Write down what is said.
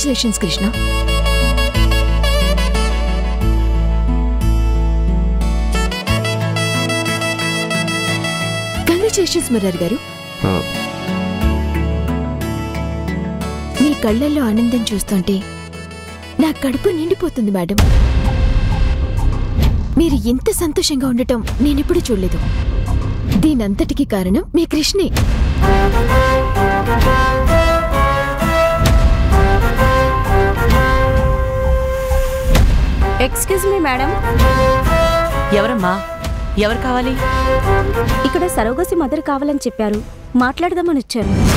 congratulations Krishna congratulations Murari గారు ఆ, మీ కళ్ళల్లో ఆనందం చూస్తుంటే నా కడుపు నిండిపోతుంది మేడం మీరు ఇంత సంతోషంగా ఉండటం నేనెప్పుడు చూడలేదు దీనంతటికీ కారణం మీ కృష్ణే ఎక్స్క్యూజ్ మీ మేడం ఎవరమ్మా ఎవరు కావాలి ఇక్కడ సరోగసి మదర్ కావాలని చెప్పారు మాట్లాడదామని వచ్చాను